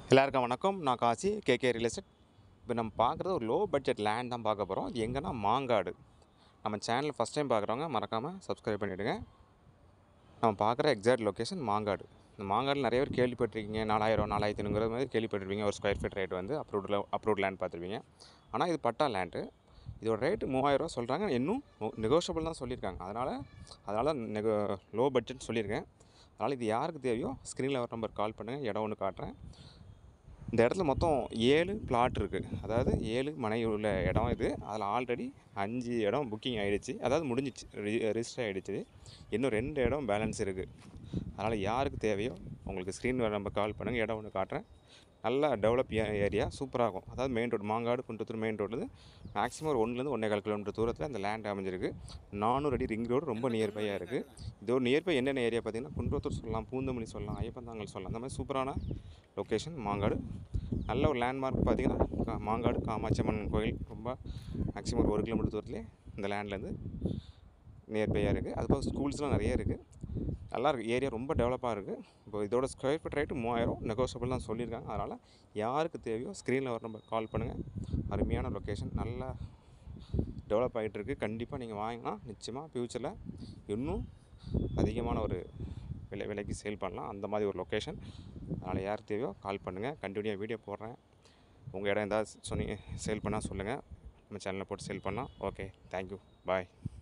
எல்லாருக்கும் வணக்கம் நான் காசி கேகே ரியல் எஸ்டேட் இப்போ நம்ம பார்க்குறது ஒரு லோ பட்ஜெட் லேண்ட் தான் பார்க்க போகிறோம் அது எங்கன்னா மாங்காடு நம்ம சேனல் ஃபஸ்ட் டைம் பார்க்குறவங்க மறக்காமல் சப்ஸ்கிரைப் பண்ணிவிடுங்க நம்ம பார்க்குற எக்ஸாக்ட் லொக்கேஷன் மாங்காடு இந்த மாங்காடு நிறைய பேர் கேள்விப்பட்டிருக்கீங்க நாலாயிரம் நாலாயிரத்தி ஐநூறுங்கிற மாதிரி கேள்விப்பட்டிருப்பீங்க ஒரு ஸ்கொயர் ஃபீட் ரேட் வந்து அப்ரூவ்டில் அப்ரூவ்ட் லேண்ட் பார்த்துருப்பீங்க ஆனால் இது பட்டா லேண்டு இதோட ரேட்டு மூவாயிரரூவா சொல்கிறாங்க இன்னும் நெகோஷியபிள் தான் சொல்லியிருக்காங்க அதனால் அதனால் நெகோ லோ பட்ஜெட் சொல்லியிருக்கேன் அதனால் இது யாருக்கு தேவையோ ஸ்க்ரீனில் வர நம்பர் கால் பண்ணுங்கள் இடம் ஒன்று காட்டுறேன் இந்த இடத்துல மொத்தம் ஏழு பிளாட் இருக்குது அதாவது ஏழு மனை உள்ள இடம் இது அதில் ஆல்ரெடி அஞ்சு இடம் புக்கிங் ஆகிடுச்சு அதாவது முடிஞ்சிச்சு ரிஜிஸ்டர் ஆகிடுச்சு இன்னும் ரெண்டு இடம் பேலன்ஸ் இருக்குது அதனால் யாருக்கு தேவையோ உங்களுக்கு ஸ்க்ரீன் நம்ம கால் பண்ணுங்கள் இடம் ஒன்று காட்டுறேன் நல்லா டெவலப் ஏரியா சூப்பராக இருக்கும் அதாவது main road Mangadu Kundrathur main road maximum ஒரு ஒன்றுலேருந்து ஒன்றே கால் கிலோமீட்டர் தூரத்தில் அந்த லேண்ட் அமைஞ்சிருக்கு நானூறு அடி ரிங் ரோடு ரொம்ப நியர்பையாக இருக்குது இது ஒரு நியர்பை என்னென்ன ஏரியா பார்த்தீங்கன்னா குன்றத்தூர் சொல்லலாம் பூந்தமல்லி சொல்லலாம் ஐயப்பந்தாங்கல் சொல்லலாம் அந்த மாதிரி சூப்பரான லொக்கேஷன் மாங்காடு நல்ல ஒரு லேண்ட்மார்க் பார்த்தீங்கன்னா கா- மாங்காடு காமாட்சியம்மன் கோயில் ரொம்ப மேக்ஸிமம் ஒரு ஒரு கிலோமீட்டர் தூரத்துலேயே இந்த லேண்ட்லேருந்து நியர்பையாக இருக்குது அது போக ஸ்கூல்ஸ்லாம் நிறைய இருக்குது நல்லா இருக்குது ஏரியா ரொம்ப டெவலப்பாக இருக்குது இப்போ இதோட ஸ்கொயர் ஃபீட் ரேட்டு மூவாயிரம் நெகோஷியபிள் தான் சொல்லியிருக்காங்க அதனால் யாருக்கு தேவையோ ஸ்க்ரீனில் வர நம்பர் கால் பண்ணுங்கள் அருமையான லொக்கேஷன் நல்லா டெவலப் ஆகிட்டு இருக்கு கண்டிப்பாக நீங்கள் வாங்கினா நிச்சயமாக ஃப்யூச்சரில் இன்னும் அதிகமான ஒரு விலை விலைக்கு சேல் பண்ணலாம் அந்த மாதிரி ஒரு லொக்கேஷன் அதனால் யார் தேவையோ கால் பண்ணுங்கள் கண்டினியூவாக வீடியோ போடுறேன் உங்கள் இடம் ஏதாவது சொன்னீங்க சேல் பண்ணால் சொல்லுங்கள் நம்ம சேனலில் போட்டு சேல் பண்ணால் ஓகே தேங்க்யூ பாய்